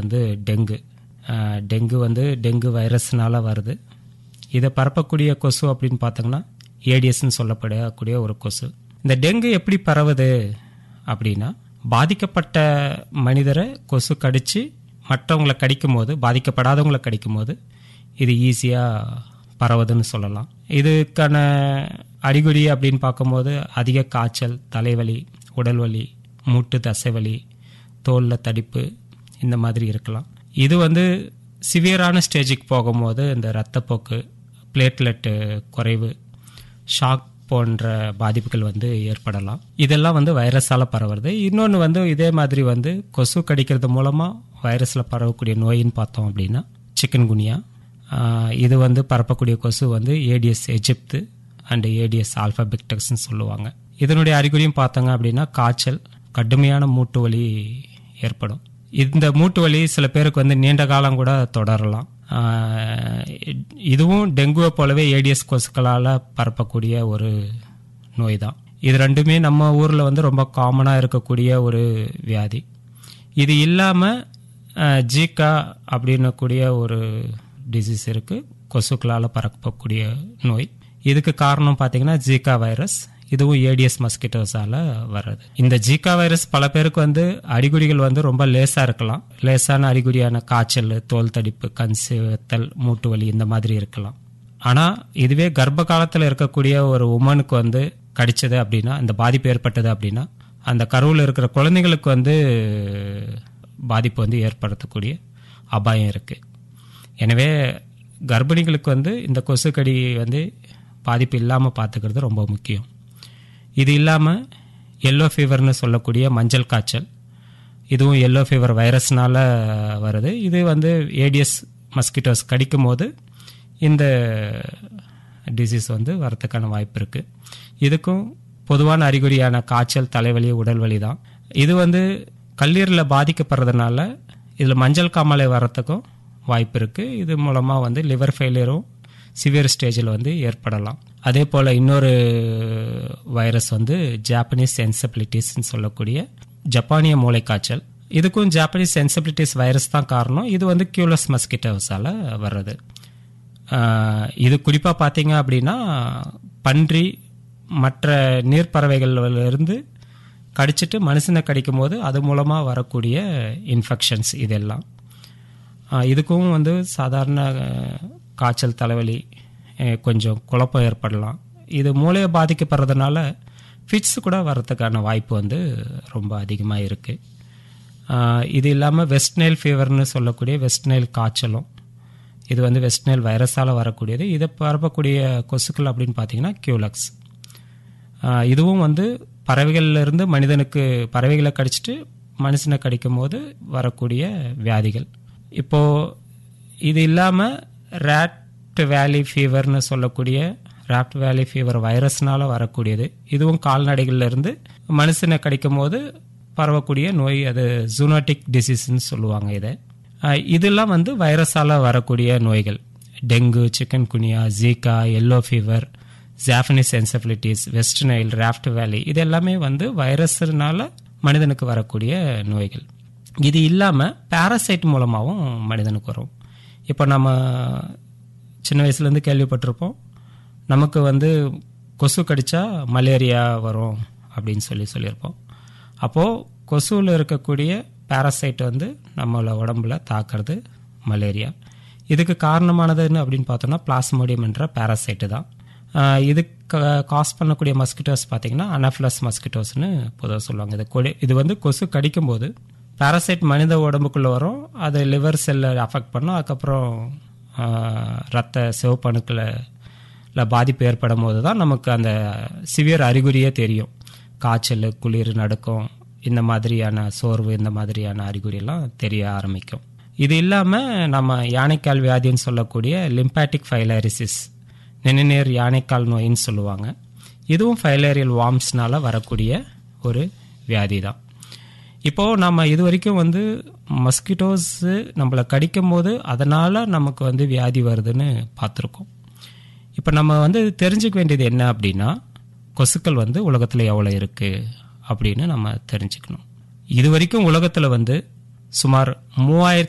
வந்து டெங்கு அஹ், டெங்கு வந்து டெங்கு வைரஸ்னால வருது இதை பரப்பக்கூடிய கொசு அப்படின்னு பார்த்தோங்கன்னா ஏடிஎஸ்ன்னு சொல்லப்படக்கூடிய ஒரு கொசு இந்த டெங்கு எப்படி பரவுது அப்படின்னா பாதிக்கப்பட்ட மனிதரை கொசு கடிச்சு மற்றவங்களை கடிக்கும் போது பாதிக்கப்படாதவங்களை கடிக்கும் போது இது ஈஸியாக பரவுதுன்னு சொல்லலாம் இதுக்கான அறிகுறி அப்படின்னு பார்க்கும்போது அதிக காய்ச்சல் தலைவலி உடல் வலி மூட்டு தசைவலி தோலில் தடிப்பு இந்த மாதிரி இருக்கலாம் இது வந்து சிவியரான ஸ்டேஜுக்கு போகும்போது இந்த இரத்தப்போக்கு பிளேட்லெட்டு குறைவு ஷாக் போன்ற பாதிப்புகள் வந்து ஏற்படலாம் இதெல்லாம் வந்து வைரஸால் பரவுறது இன்னொன்று வந்து இதே மாதிரி வந்து கொசு கடிக்கிறது மூலமாக வைரஸில் பரவக்கூடிய நோயின்னு பார்த்தோம் அப்படின்னா சிக்கன் குனியா இது வந்து பரப்பக்கூடிய கொசு வந்து ஏடிஎஸ் எஜிப்து அண்ட் ஏடிஎஸ் ஆல்ஃபாபெக்டக்ஸ்னு சொல்லுவாங்க இதனுடைய அறிகுறியும் பார்த்தோங்க அப்படின்னா காய்ச்சல் கடுமையான மூட்டு வலி ஏற்படும் இந்த மூட்டு வலி சில பேருக்கு வந்து நீண்ட காலம் கூட தொடரலாம் ஆஹ் இதுவும் டெங்குவை போலவே ஏடிஎஸ் கொசுக்களால் பரப்பக்கூடிய ஒரு நோய் தான் இது ரெண்டுமே நம்ம ஊரில் வந்து ரொம்ப காமனாக இருக்கக்கூடிய ஒரு வியாதி இது இல்லாமல் ஜீக்கா அப்படின்னக்கூடிய ஒரு டிசீஸ் இருக்குது கொசுக்களால் பரப்பக்கூடிய நோய் இதுக்கு காரணம் பார்த்தீங்கன்னா ஜீக்கா வைரஸ் இதுவும் ஏடிஎஸ் மஸ்கிட்டோஸால வர்றது இந்த ஜீக்கா வைரஸ் பல பேருக்கு வந்து அறிகுறிகள் வந்து ரொம்ப லேசா இருக்கலாம் லேசான அறிகுறியான காய்ச்சல் தோல் தடிப்பு கண் சிவத்தல் மூட்டு வலி இந்த மாதிரி இருக்கலாம் ஆனா இதுவே கர்ப்ப காலத்துல இருக்கக்கூடிய ஒரு உமனுக்கு வந்து கடிச்சது அப்படின்னா இந்த பாதிப்பு ஏற்பட்டது அப்படின்னா அந்த கருவில் இருக்கிற குழந்தைங்களுக்கு வந்து பாதிப்பு வந்து ஏற்படுத்தக்கூடிய அபாயம் இருக்கு எனவே கர்ப்பிணிகளுக்கு வந்து இந்த கொசுக்கடி வந்து பாதிப்பு இல்லாமல் பார்த்துக்கிறது ரொம்ப முக்கியம் இது இல்லாமல் எல்லோ ஃபீவர்னு சொல்லக்கூடிய மஞ்சள் காய்ச்சல் இதுவும் எல்லோ ஃபீவர் வைரஸ்னால வருது இது வந்து ஏடிஎஸ் மஸ்கிட்டோஸ் கடிக்கும் போது இந்த டிசீஸ் வந்து வரத்துக்கான வாய்ப்பு இருக்குது இதுக்கும் பொதுவான அறிகுறியான காய்ச்சல் தலைவலி உடல் வலி தான் இது வந்து கல்லீரலில் பாதிக்கப்படுறதுனால இதில் மஞ்சள் காமாலை வரத்துக்கும் வாய்ப்பு இருக்குது இது மூலமாக வந்து லிவர் ஃபெயிலியரும் சிவியர் ஸ்டேஜில் வந்து ஏற்படலாம் அதே போல் இன்னொரு வைரஸ் வந்து ஜாப்பனீஸ் சென்சபிலிட்டிஸ்ன்னு சொல்லக்கூடிய ஜப்பானிய மூளைக்காய்ச்சல் இதுக்கும் ஜாப்பனீஸ் சென்சிபிலிட்டிஸ் வைரஸ் தான் காரணம் இது வந்து கியூலஸ் மஸ்கிட்டோஸால் வர்றது ஆஹ் இது குறிப்பாக பார்த்தீங்க அப்படின்னா பன்றி மற்ற நீர்ப்பறவைகளிலிருந்து கடிச்சிட்டு மனுஷனை கடிக்கும் போது அது மூலமாக வரக்கூடிய இன்ஃபெக்ஷன்ஸ் இதெல்லாம் ஆஹ் இதுக்கும் வந்து சாதாரண அஹ், காய்ச்சல் தலைவலி அஹ், கொஞ்சம் குழப்பம் ஏற்படலாம் இது மூளையை பாதிக்கப்படுறதுனால ஃபிட்ஸ் கூட வர்றதுக்கான வாய்ப்பு வந்து ரொம்ப அதிகமாக இருக்குது இது இல்லாமல் வெஸ்ட் நைல் ஃபீவர்னு சொல்லக்கூடிய வெஸ்ட் நைல் காய்ச்சலும் இது வந்து வெஸ்ட் நைல் வைரஸால் வரக்கூடியது இதை பரப்பக்கூடிய கொசுக்கள் அப்படின்னு பார்த்தீங்கன்னா கியூலக்ஸ் ஆஹ் இதுவும் வந்து பறவைகள்ல இருந்து மனிதனுக்கு பறவைகளை கடிச்சிட்டு மனுஷனை கடிக்கும் போது வரக்கூடிய வியாதிகள் இப்போ இது இல்லாமல் ரேட் வேலி ஃபீவர்னு சொல்லக்கூடிய ராப்ட் வேலி ஃபீவர் வைரஸ்னால வரக்கூடியது இதுவும் கால்நடைகள்ல இருந்து மனுஷனை கடிக்கும் போது பரவக்கூடிய நோய் அது ஜூனோட்டிக் டிசீஸ்ன்னு சொல்லுவாங்க இதை ஆஹ் இதெல்லாம் வந்து வைரஸால வரக்கூடிய நோய்கள் dengue chikungunya Zika yellow fever Japanese encephalitis West Nile Rift Valley இது எல்லாமே வந்து வைரஸ்னால மனிதனுக்கு வரக்கூடிய நோய்கள் இது இல்லாமல் பாராசைட் மூலமாகவும் மனிதனுக்கு வரும் இப்போ நம்ம சின்ன வயசுலேருந்து கேள்விப்பட்டிருப்போம் நமக்கு வந்து கொசு கடிச்சா மலேரியா வரும் அப்படின்னு சொல்லி சொல்லியிருப்போம் அப்போது கொசுவில் இருக்கக்கூடிய பாராசைட் வந்து நம்மள உடம்புல தாக்குறது மலேரியா இதுக்கு காரணமானதுன்னு அப்படின்னு பார்த்தோம்னா பிளாஸ்மோடியம் என்ற பாராசைட்டு தான் ஆஹ் இது காஸ் பண்ணக்கூடிய மஸ்கிட்டோஸ் பார்த்தீங்கன்னா அனஃபிலஸ் மஸ்கிட்டோஸ்னு பொதுவாக சொல்லுவாங்க இது கொடி இது வந்து கொசு கடிக்கும் போது பாராசைட் மனித உடம்புக்குள்ளே வரும் அது லிவர் செல்லை அஃபெக்ட் பண்ணும் அதுக்கப்புறம் ஆஹ் ரத்த சிவப்பணுக்களை ல பாதிப்பு ஏற்படும் போது தான் நமக்கு அந்த சிவியர் அறிகுறியே தெரியும் காய்ச்சல் குளிர் நடுக்கம் இந்த மாதிரியான சோர்வு இந்த மாதிரியான அறிகுறியெல்லாம் தெரிய ஆரம்பிக்கும் இது இல்லாமல் நம்ம யானைக்கால் வியாதின்னு சொல்லக்கூடிய லிம்பாட்டிக் ஃபைலரிசிஸ் நெனிநேர் யானைக்கால் நோயின்னு சொல்லுவாங்க இதுவும் ஃபைலேரியல் வார்ம்ஸ்னால வரக்கூடிய ஒரு வியாதி தான் இப்போது நம்ம இது வரைக்கும் வந்து மஸ்கிட்டோஸு நம்மளை கடிக்கும் போது அதனால் நமக்கு வந்து வியாதி வருதுன்னு பார்த்துருக்கோம் இப்போ நம்ம வந்து தெரிஞ்சுக்க வேண்டியது என்ன அப்படின்னா கொசுக்கள் வந்து உலகத்தில் எவ்வளோ இருக்குது அப்படின்னு நம்ம தெரிஞ்சுக்கணும் இது வரைக்கும் உலகத்தில் வந்து சுமார் மூவாயிரத்தி